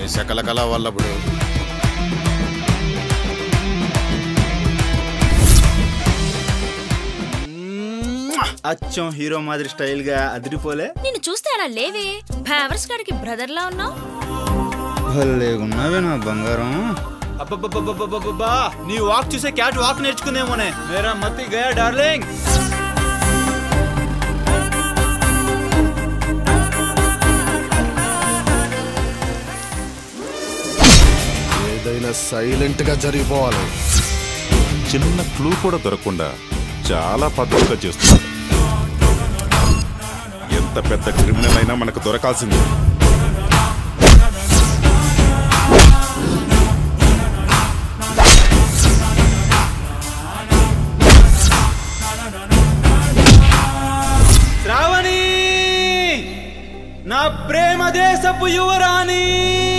నీ సకల కళ వల్లప్పుడు అచ్చం హీరో మాదిరి స్టైల్ గా అదిరిపోలే నిన్ను చూస్తే అలా లేవే ఫేవర్స్ గాడికి బ్రదర్ లా ఉన్నావు భలేగున్నావే నా బంగారం అబ్బబ్బబ్బబ్బబ్బబ్బా నీ వాక్ చూసే క్యాట్ వాక్ నేర్చుకుందేమోనే మేరా మతి గయా డార్లింగ్ ఏదైనా సైలెంట్ గా జరిగిపోవాలి చిన్న క్లూ కూడా దొరకకుండా చాలా పద్ధతిగా చేస్తున్నాడు ఎంత పెద్ద క్రిమినల్ అయినా మనకు దొరకాల్సిందే శ్రావణి నా ప్రేమ దేశపు యువరాణి